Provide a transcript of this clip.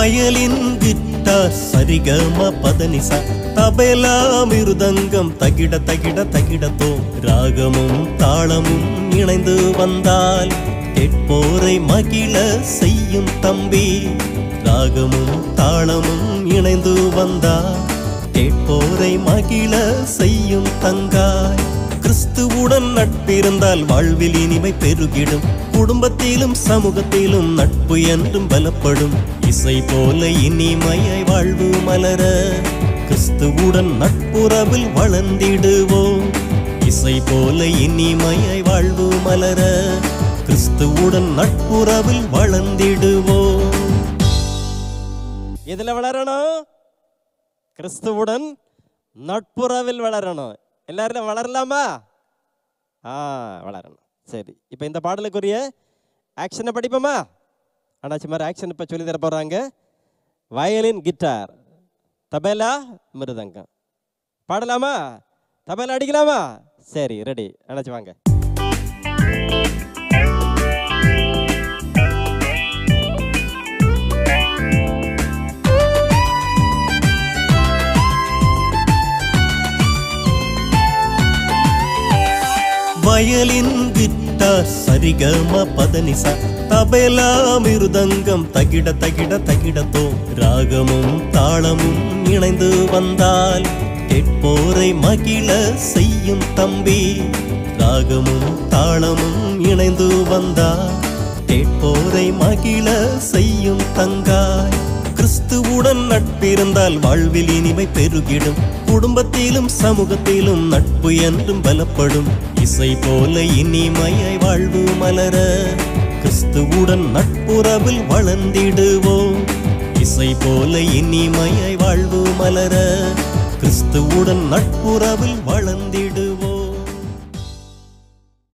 violin guitar சரிகம பதனிச தபேலா மிருதங்கம் தகிட தகிட தகிடத்தோ ராகமும் தாளமும் இணைந்து வந்தால் கேட்போரை மகிழ செய்யும் தம்பி ராகமும் தாளமும் இணைந்து வந்தால் கேட்போரை மகிழ செய்யும் தங்காய் கிறிஸ்துவுடன் நட்பிருந்தால் வாழ்வில் இனிமை பெருகிடும் குடும்பத்திலும் சமூகத்திலும் நட்பு என்றும் பலப்படும் இசை போல இனிமையாய் வாழ்வு மலர கிறிஸ்துவுடன் நட்புறவில் வளர்ந்திடுவோம் இசை போல இனிமையாய் வாழ்வு மலர கிறிஸ்துவுடன் நட்புறவில் வளர்ந்திடுவோம் எதுல வளரணும் கிறிஸ்துவுடன் நட்புறவில் வளரணும் எல்லாரும் வளரலாமா ஆ வளரணும் சரி இப்போ இந்த பாடலுக்குரிய ஆக்ஷனை படிப்போமா அண்ணாச்சி மாதிரி ஆக்ஷன் இப்போ சொல்லி தர போகிறாங்க வயலின் கிட்டார் தபேலா மிருதங்கம் பாடலாமா தபேலா அடிக்கலாமா சரி ரெடி அண்ணாச்சி வாங்க வயலின் கிட்டார் சரிகம பதனிச தபேலா மிருதங்கம் தகிட தகிட தகிடத்தோ ராகமும் தாளமும் இணைந்து வந்தால் கேட்போரை மகிழ செய்யும் தம்பி ராகமும் தாளமும் இணைந்து வந்தால் கேட்போரை மகிழ செய்யும் தங்காய் கிறிஸ்துவுடன் நட்பிருந்தால் வாழ்வில் இனிமை பெருகிடும் குடும்பத்திலும் சமூகத்திலும் நட்பு என்றும் பலப்படும் இசை போல இனிமையாய் வாழ்வு மலர கிறிஸ்துவுடன் நட்புறவில் வளர்ந்திடுவோம் இசை போல இனிமையாய் வாழ்வு மலர கிறிஸ்துவுடன் நட்புறவில் வளர்ந்திடு